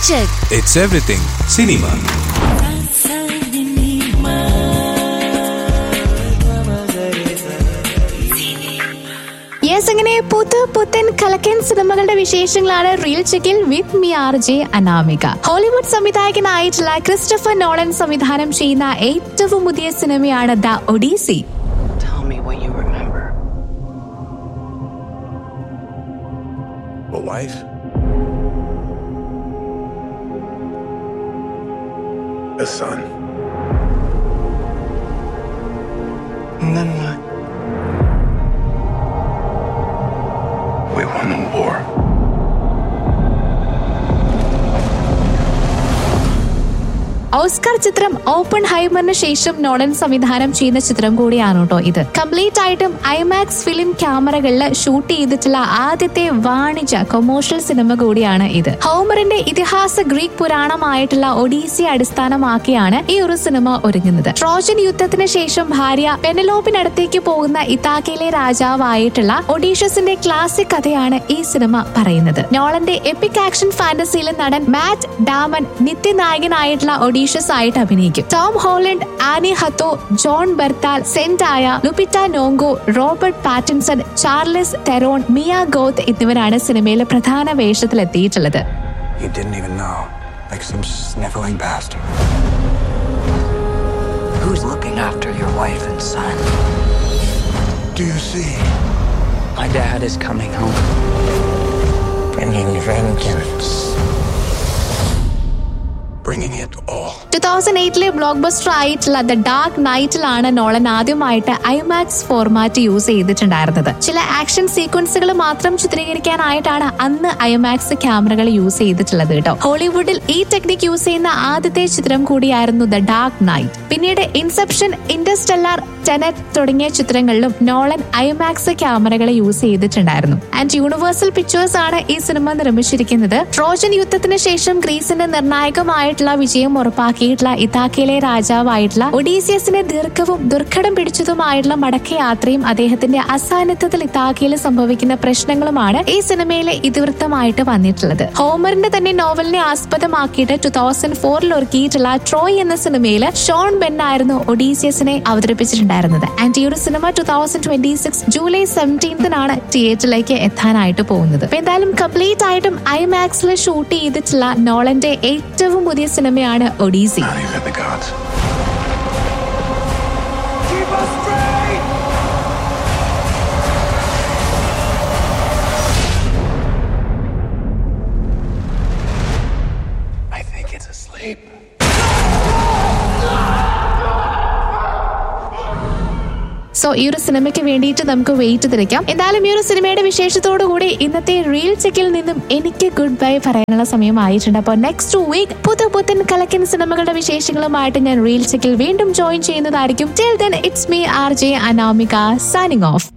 check. It's everything cinema. Yes അങ്ങനെ പുതു പുത്തൻ കലക്കൻ സിനിമകളുടെ വിശേഷങ്ങളാണ് റിയൽ ചെക്കിൽ with me R J Anamika Hollywood സംവിധായകനായിട്ടുള്ള ക്രിസ്റ്റഫർ നോളൻ സംവിധാനം ചെയ്യുന്ന ഏറ്റവും പുതിയ സിനിമയാണ് the Odyssey Tell me what you remember. A wife? A son? And then what? We won the war. Oscar ചിത്രം ഓപ്പൺ ഹൈമറിന് ശേഷം നോളൻ സംവിധാനം ചെയ്യുന്ന ചിത്രം കൂടിയാണ് കേട്ടോ ഇത് കംപ്ലീറ്റ് ആയിട്ടും ഐമാക്സ് ഫിലിം ക്യാമറകളിൽ ഷൂട്ട് ചെയ്തിട്ടുള്ള ആദ്യത്തെ വാണിജ്യ കൊമേഴ്ഷ്യൽ സിനിമ കൂടിയാണ് ഇത് ഹോമറിന്റെ ഇതിഹാസ ഗ്രീക്ക് പുരാണമായിട്ടുള്ള ഒഡീസി അടിസ്ഥാനമാക്കിയാണ് ഈ ഒരു സിനിമ ഒരുങ്ങുന്നത് ട്രോജൻ യുദ്ധത്തിന് ശേഷം ഭാര്യ പെനലോപ്പിനടുത്തേക്ക് പോകുന്ന ഇതാക്കയിലെ രാജാവായിട്ടുള്ള ഒഡീഷസിന്റെ ക്ലാസിക് കഥയാണ് ഈ സിനിമ പറയുന്നത് നോളന്റെ എപ്പിക് ആക്ഷൻ ഫാന്റസിയിലെ നടൻ മാറ്റ് ഡാമൻ നിത്യനായകനായിട്ടുള്ള ഒഡീഷസ് ആയിട്ട് അഭിനയിക്കും Tom Holland Anne Hathaway John Bernthal Zendaya Lupita Nyong'o Robert Pattinson Charlize Theron Mia Goth എന്നിവരാണ് സിനിമയിലെ പ്രധാന വേഷത്തിലെത്തിയിട്ടുള്ളത് You didn't even know. Like some sniveling bastard. Who's looking after your wife and son? Do you see? My dad is coming home. Bringing vengeance. Bringing it all. Two thousand എയ്റ്റിലെ blockbuster ആയിട്ടുള്ള the dark നൈറ്റിലാണ് Nolan ആദ്യമായിട്ട് IMAX format use ചെയ്തിട്ടുണ്ടായിരുന്നത് ചില action സീക്വൻസുകൾ മാത്രം ചിത്രീകരിക്കാനായിട്ടാണ് അന്ന് IMAX cameras use ചെയ്തിട്ടുള്ളത് കേട്ടോ ഹോളിവുഡിൽ ഈ ടെക്നിക് യൂസ് ചെയ്യുന്ന ആദ്യത്തെ ചിത്രം കൂടിയായിരുന്നു ദ ഡാർക്ക് നൈറ്റ് പിന്നീട് ഇൻസെപ്ഷൻ ഇൻഡസ്റ്റെല്ലാർ ടെനറ്റ് തുടങ്ങിയ ചിത്രങ്ങളിലും നോളൻ ഐമാക്സ് ക്യാമറകൾ യൂസ് ചെയ്തിട്ടുണ്ടായിരുന്നു ആൻഡ് യൂണിവേഴ്സൽ പിക്ചേഴ്സ് ആണ് ഈ സിനിമ നിർമ്മിച്ചിരിക്കുന്നത് ട്രോജൻ യുദ്ധത്തിന് ശേഷം ഗ്രീസിന്റെ നിർണായകമായിട്ടുള്ള വിജയം ഉറപ്പാക്കിയിട്ടുള്ള ഇതാക്കയിലെ രാജാവായിട്ടുള്ള ഒഡീസിയസിന്റെ ദീർഘവും ദുർഘടം പിടിച്ചതുമായിട്ടുള്ള മടക്കയാത്രയും അദ്ദേഹത്തിന്റെ അസാന്നിധ്യത്തിൽ ഇതാക്കയിൽ സംഭവിക്കുന്ന പ്രശ്നങ്ങളുമാണ് ഈ സിനിമയിലെ ഇതിവൃത്തമായിട്ട് വന്നിട്ടുള്ളത് ഹോമറിന്റെ തന്നെ നോവലിനെ ആസ്പദമാക്കിയിട്ട് ടു തൗസൻഡ് ഫോറിൽ ഒരുക്കിയിട്ടുള്ള ട്രോയ് എന്ന സിനിമയിൽ ഷോൺ ബെൻ ആയിരുന്നു ഒഡീസിയസിനെ അവതരിപ്പിച്ചിട്ടുണ്ടായിരുന്നത് ആൻഡ് ഈ ഒരു സിനിമ two thousand twenty six July സെവൻറ്റീൻത്തിനാണ് തിയേറ്ററിലേക്ക് എത്താനായിട്ട് പോകുന്നത് അപ്പൊ എന്തായാലും കംപ്ലീറ്റ് ആയിട്ടും ഐമാക്സിൽ ഷൂട്ട് ചെയ്തിട്ടുള്ള നോളന്റെ ഏറ്റവും പുതിയ സിനിമയാണ് Odyssey Not even the gods. I think it's asleep. So ഈ ഒരു സിനിമയ്ക്ക് വേണ്ടിയിട്ട് നമുക്ക് വെയിറ്റ് തിരിക്കാം എന്തായാലും ഈ ഒരു സിനിമയുടെ വിശേഷത്തോടു കൂടി ഇന്നത്തെ റീൽ ചെക്കിൽ നിന്നും എനിക്ക് ഗുഡ് ബൈ പറയാനുള്ള സമയമായിട്ടുണ്ട് അപ്പോൾ നെക്സ്റ്റ് വീക്ക് പുതു പുത്തൻ കലക്കൻ സിനിമകളുടെ വിശേഷങ്ങളുമായിട്ട് ഞാൻ റീൽ ചെക്കിൽ വീണ്ടും ജോയിൻ ചെയ്യുന്നതായിരിക്കും till then it's me R J Anamika signing of